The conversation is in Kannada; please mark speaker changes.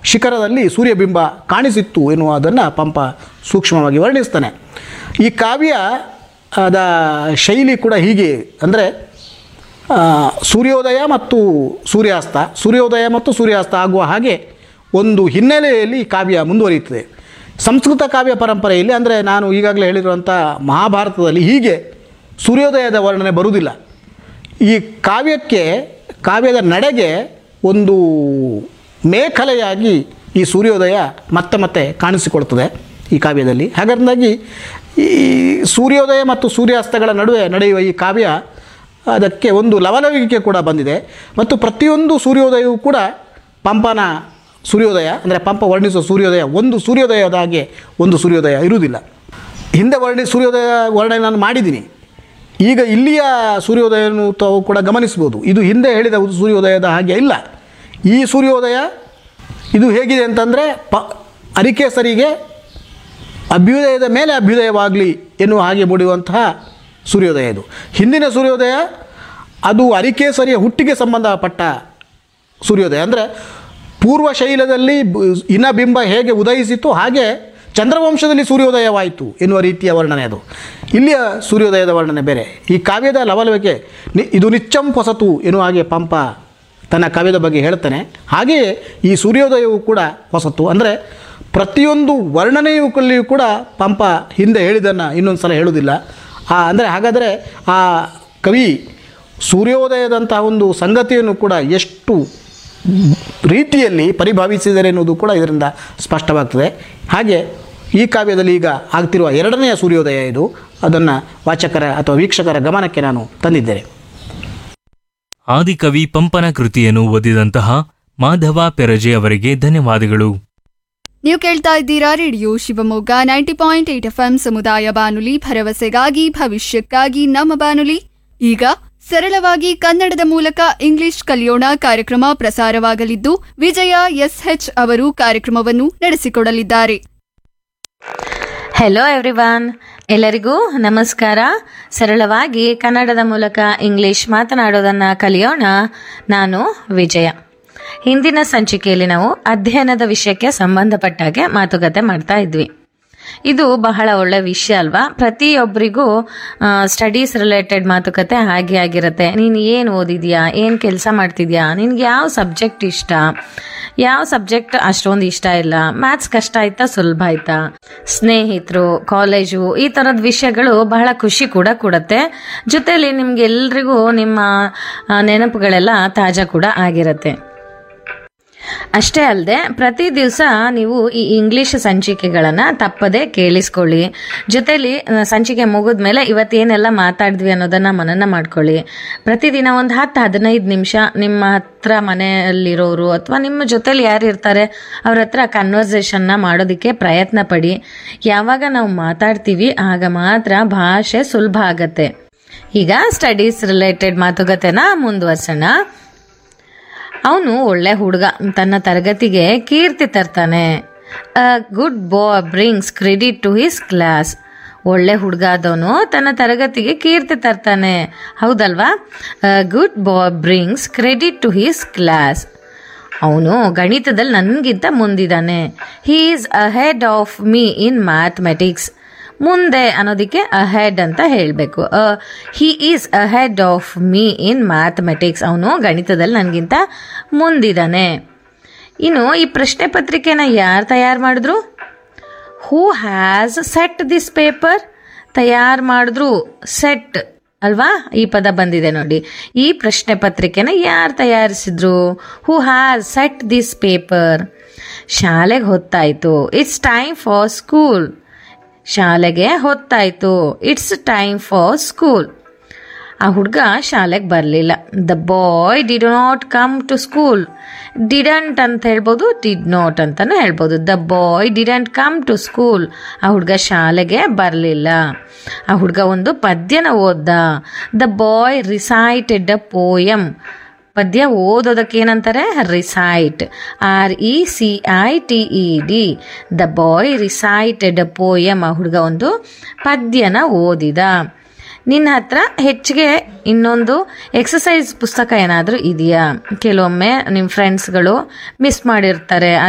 Speaker 1: ಶಿಖರದಲ್ಲಿ ಸೂರ್ಯಬಿಂಬ ಕಾಣಿಸಿತ್ತು ಎನ್ನುವುದನ್ನು ಪಂಪ ಸೂಕ್ಷ್ಮವಾಗಿ ವರ್ಣಿಸ್ತಾನೆ ಈ ಕಾವ್ಯ ಅದ ಶೈಲಿ ಕೂಡ ಹೀಗೆ ಅಂದರೆ ಆ, ಸೂರ್ಯೋದಯ ಮತ್ತು ಸೂರ್ಯಾಸ್ತ ಸೂರ್ಯೋದಯ ಮತ್ತು ಸೂರ್ಯಾಸ್ತ ಆಗುವ ಹಾಗೆ ಒಂದು ಹಿನ್ನೆಲೆಯಲ್ಲಿ ಕಾವ್ಯ ಮುಂದುವರಿಯುತ್ತದೆ ಸಂಸ್ಕೃತ ಕಾವ್ಯ ಪರಂಪರೆಯಲ್ಲಿ ಅಂದರೆ ನಾನು ಈಗಾಗಲೇ ಹೇಳಿರುವಂಥ ಮಹಾಭಾರತದಲ್ಲಿ ಹೀಗೆ ಸೂರ್ಯೋದಯದ ವರ್ಣನೆ ಬರುವುದಿಲ್ಲ ಈ ಕಾವ್ಯಕ್ಕೆ ಕಾವ್ಯದ ನಡೆಗೆ ಒಂದು ಮೇಖಲೆಯಾಗಿ ಈ ಸೂರ್ಯೋದಯ ಮತ್ತೆ ಮತ್ತೆ ಕಾಣಿಸಿಕೊಳ್ತದೆ ಈ ಕಾವ್ಯದಲ್ಲಿ ಹಾಗಾದಾಗಿ ಈ ಸೂರ್ಯೋದಯ ಮತ್ತು ಸೂರ್ಯಾಸ್ತಗಳ ನಡುವೆ ನಡೆಯುವ ಈ ಕಾವ್ಯ ಅದಕ್ಕೆ ಒಂದು ಲವಲವಿಕೆ ಕೂಡ ಬಂದಿದೆ ಮತ್ತು ಪ್ರತಿಯೊಂದು ಸೂರ್ಯೋದಯವೂ ಕೂಡ ಪಂಪನ ಸೂರ್ಯೋದಯ ಅಂದರೆ ಪಂಪ ವರ್ಣಿಸುವ ಸೂರ್ಯೋದಯ ಒಂದು ಸೂರ್ಯೋದಯದ ಹಾಗೆ ಒಂದು ಸೂರ್ಯೋದಯ ಇರುವುದಿಲ್ಲ ಹಿಂದೆ ವರ್ಣಿ ಸೂರ್ಯೋದಯ ವರ್ಣನೆ ನಾನು ಮಾಡಿದ್ದೀನಿ ಈಗ ಇಲ್ಲಿಯ ಸೂರ್ಯೋದಯವನ್ನು ತಾವು ಕೂಡ ಗಮನಿಸ್ಬೋದು ಇದು ಹಿಂದೆ ಹೇಳಿದ ಒಂದು ಸೂರ್ಯೋದಯದ ಹಾಗೆ ಇಲ್ಲ ಈ ಸೂರ್ಯೋದಯ ಇದು ಹೇಗಿದೆ ಅಂತಂದರೆ ಪ ಅರಿಕೇಸರಿಗೆ ಅಭ್ಯುದಯದ ಮೇಲೆ ಅಭ್ಯುದಯವಾಗಲಿ ಎನ್ನುವ ಹಾಗೆ ಮೂಡುವಂತಹ ಸೂರ್ಯೋದಯ ಇದು ಹಿಂದಿನ ಸೂರ್ಯೋದಯ ಅದು ಅರಿಕೇಸರಿಯ ಹುಟ್ಟಿಗೆ ಸಂಬಂಧಪಟ್ಟ ಸೂರ್ಯೋದಯ ಅಂದರೆ ಪೂರ್ವ ಶೈಲದಲ್ಲಿ ಬ- ಇನಬಿಂಬ ಹೇಗೆ ಉದಯಿಸಿತು ಹಾಗೆ ಚಂದ್ರವಂಶದಲ್ಲಿ ಸೂರ್ಯೋದಯವಾಯಿತು ಎನ್ನುವ ರೀತಿಯ ವರ್ಣನೆ ಅದು ಇಲ್ಲಿಯ ಸೂರ್ಯೋದಯದ ವರ್ಣನೆ ಬೇರೆ ಈ ಕಾವ್ಯದ ಲವಲವಿಕೆ ನಿ ಇದು ನಿಚ್ಚಂ ಹೊಸತು ಎನ್ನುವ ಹಾಗೆ ಪಂಪ ತನ್ನ ಕಾವ್ಯದ ಬಗ್ಗೆ ಹೇಳ್ತಾನೆ ಹಾಗೆಯೇ ಈ ಸೂರ್ಯೋದಯವು ಕೂಡ ಹೊಸತು ಅಂದರೆ ಪ್ರತಿಯೊಂದು ವರ್ಣನೆಯೂ ಕೂಡ ಪಂಪ ಹಿಂದೆ ಹೇಳಿದ್ದನ್ನು ಇನ್ನೊಂದು ಸಲ ಹೇಳುವುದಿಲ್ಲ ಆ ಅಂದರೆ ಹಾಗಾದರೆ ಆ ಕವಿ ಸೂರ್ಯೋದಯದಂತಹ ಒಂದು ಸಂಗತಿಯನ್ನು ಕೂಡ ಎಷ್ಟು ರೀತಿಯಲ್ಲಿ ಪರಿಭಾವಿಸಿದರೆ ಎನ್ನುವುದು ಕೂಡ ಇದರಿಂದ ಸ್ಪಷ್ಟವಾಗ್ತದೆ ಹಾಗೆ ಈ ಕಾವ್ಯದಲ್ಲಿ ಈಗ ಆಗ್ತಿರುವ ಎರಡನೆಯ ಸೂರ್ಯೋದಯ ಇದು ಅದನ್ನು ವಾಚಕರ ಅಥವಾ ವೀಕ್ಷಕರ ಗಮನಕ್ಕೆ ನಾನು ತಂದಿದ್ದೇನೆ
Speaker 2: ಆದಿಕವಿ ಪಂಪನ ಕೃತಿಯನ್ನು ಓದಿದಂತಹ ಮಾಧವ ಪೆರಜೆ ಅವರಿಗೆ ಧನ್ಯವಾದಗಳು
Speaker 3: ನೀವು ಕೇಳ್ತಾ ಇದ್ದೀರಾ radio Shivamogga ninety point eight F ಸಮುದಾಯ ಬಾನುಲಿ ಭರವಸೆಗಾಗಿ ಭವಿಷ್ಯಕ್ಕಾಗಿ ನಮ್ಮ ಬಾನುಲಿ ಈಗ ಸರಳವಾಗಿ ಕನ್ನಡದ ಮೂಲಕ ಇಂಗ್ಲಿಷ್ ಕಲಿಯೋಣ ಕಾರ್ಯಕ್ರಮ ಪ್ರಸಾರವಾಗಲಿದ್ದು ವಿಜಯ ಎಸ್ಎಚ್ ಅವರು ಕಾರ್ಯಕ್ರಮವನ್ನು ನಡೆಸಿಕೊಡಲಿದ್ದಾರೆ
Speaker 4: ಹೆಲೋ ಎವ್ರಿವಾನ್ ಎಲ್ಲರಿಗೂ ನಮಸ್ಕಾರ ಸರಳವಾಗಿ ಕನ್ನಡದ ಮೂಲಕ ಇಂಗ್ಲಿಷ್ ಮಾತನಾಡೋದನ್ನು ಕಲಿಯೋಣ ನಾನು ವಿಜಯ ಹಿಂದಿನ ಸಂಚಿಕೆಯಲ್ಲಿ ನಾವು ಅಧ್ಯಯನದ ವಿಷಯಕ್ಕೆ ಸಂಬಂಧಪಟ್ಟಾಗೆ ಮಾತುಕತೆ ಮಾಡ್ತಾ ಇದ್ವಿ ಇದು ಬಹಳ ಒಳ್ಳೆ ವಿಷಯ ಅಲ್ವಾ ಪ್ರತಿಯೊಬ್ಬರಿಗೂ ಸ್ಟಡೀಸ್ ರಿಲೇಟೆಡ್ ಮಾತುಕತೆ ಹಾಗೆ ಆಗಿರುತ್ತೆ ನೀನು ಏನು ಓದಿದ್ಯಾ ಏನು ಕೆಲಸ ಮಾಡ್ತಿದ್ಯಾ ನಿನ್ಗೆ ಯಾವ ಸಬ್ಜೆಕ್ಟ್ ಇಷ್ಟ ಯಾವ ಸಬ್ಜೆಕ್ಟ್ ಅಷ್ಟೊಂದು ಇಷ್ಟ ಇಲ್ಲ ಮ್ಯಾಥ್ಸ್ ಕಷ್ಟ ಆಯ್ತಾ ಸುಲಭ ಆಯ್ತಾ ಸ್ನೇಹಿತರು ಕಾಲೇಜು ಈ ಥರದ ವಿಷಯಗಳು ಬಹಳ ಖುಷಿ ಕೂಡ ಕೊಡುತ್ತೆ ಜೊತೆಲಿ ನಿಮ್ಗೆಲ್ರಿಗೂ ನಿಮ್ಮ ಆ, ನೆನಪುಗಳೆಲ್ಲ ತಾಜಾ ಕೂಡ ಆಗಿರುತ್ತೆ ಅಷ್ಟೇ ಅಲ್ಲದೆ ಪ್ರತಿ ದಿವಸ ನೀವು ಈ ಇಂಗ್ಲಿಷ್ ಸಂಚಿಕೆಗಳನ್ನು ತಪ್ಪದೆ ಕೇಳಿಸ್ಕೊಳ್ಳಿ ಜೊತೆಲಿ ಆ, ಸಂಚಿಕೆ ಮುಗಿದ ಮೇಲೆ ಇವತ್ತೇನೆಲ್ಲ ಮಾತಾಡಿದ್ವಿ ಅನ್ನೋದನ್ನು ಮನನ ಮಾಡ್ಕೊಳ್ಳಿ ಪ್ರತಿದಿನ ಒಂದು ಹತ್ತು ಹದಿನೈದು ನಿಮಿಷ ನಿಮ್ಮ ಹತ್ರ ಮನೆಯಲ್ಲಿರೋರು ಅಥವಾ ನಿಮ್ಮ ಜೊತೆಲಿ ಯಾರು ಇರ್ತಾರೆ ಅವ್ರ ಹತ್ರ ಕನ್ವರ್ಸೇಷನ್ನ ಮಾಡೋದಕ್ಕೆ ಪ್ರಯತ್ನ ಪಡಿ ಯಾವಾಗ ನಾವು ಮಾತಾಡ್ತೀವಿ ಆಗ ಮಾತ್ರ ಭಾಷೆ ಸುಲಭ ಆಗತ್ತೆ ಈಗ ಸ್ಟಡೀಸ್ ರಿಲೇಟೆಡ್ ಮಾತುಕತೆನ ಮುಂದುವರ್ಸೋಣ ಅವನು ಒಳ್ಳೆ ಹುಡುಗ ತನ್ನ ತರಗತಿಗೆ ಕೀರ್ತಿ ತರ್ತಾನೆ good boy brings credit to his class ಒಳ್ಳೆ ಹುಡುಗ ಆದವನು ತನ್ನ ತರಗತಿಗೆ ಕೀರ್ತಿ ತರ್ತಾನೆ ಹೌದಲ್ವಾ good boy brings credit to his class ಅವನು ಗಣಿತದಲ್ಲಿ ನನಗಿಂತ ಮುಂದಿದ್ದಾನೆ he is ahead of me in mathematics ಮುಂದೆ ಅನ್ನೋದಕ್ಕೆ ಅಹೆಡ್ ಅಂತ ಹೇಳಬೇಕು he is ahead of me in mathematics ಅವನು ಗಣಿತದಲ್ಲಿ ನನಗಿಂತ ಮುಂದಿದ್ದಾನೆ ಇನ್ನು ಈ ಪ್ರಶ್ನೆ ಪತ್ರಿಕೆನ ಯಾರು ತಯಾರು ಮಾಡಿದ್ರು who has set this paper ತಯಾರು ಮಾಡಿದ್ರು ಸೆಟ್ ಅಲ್ವಾ ಈ ಪದ ಬಂದಿದೆ ನೋಡಿ ಈ ಪ್ರಶ್ನೆ ಪತ್ರಿಕೆನ ಯಾರು ತಯಾರಿಸಿದ್ರು who has set this paper ಶಾಲೆಗೆ ಹೊತ್ತಾಯ್ತು ಇಟ್ಸ್ ಟೈಮ್ ಫಾರ್ ಸ್ಕೂಲ್ ಶಾಲೆಗೆ ಹೊತ್ತಾಯ್ತು ಇಟ್ಸ್ ಟೈಮ್ ಫಾರ್ ಸ್ಕೂಲ್ ಆ ಹುಡುಗ ಶಾಲೆಗೆ ಬರಲಿಲ್ಲ the boy did not come to school didn't ಅಂತ ಹೇಳ್ಬೋದು ಡಿಡ್ ನಾಟ್ ಅಂತಲೂ ಹೇಳ್ಬೋದು the boy didn't come to school ಆ ಹುಡುಗ ಶಾಲೆಗೆ ಬರಲಿಲ್ಲ ಆ ಹುಡುಗ ಒಂದು ಪದ್ಯನ ಓದ್ದ the boy recited a poem ಪದ್ಯ ಓದೋದಕ್ಕೆ ಏನಂತಾರೆ recite R E C I T E D the boy recited a poem ಆ ಹುಡುಗ ಒಂದು ಪದ್ಯನ ಓದಿದ ನಿನ್ನ ಹತ್ರ ಹೆಚ್ಚಿಗೆ ಇನ್ನೊಂದು ಎಕ್ಸಸೈಸ್ ಪುಸ್ತಕ ಏನಾದರೂ ಇದೆಯಾ ಕೆಲವೊಮ್ಮೆ ನಿಮ್ಮ ಫ್ರೆಂಡ್ಸ್ಗಳು ಮಿಸ್ ಮಾಡಿರ್ತಾರೆ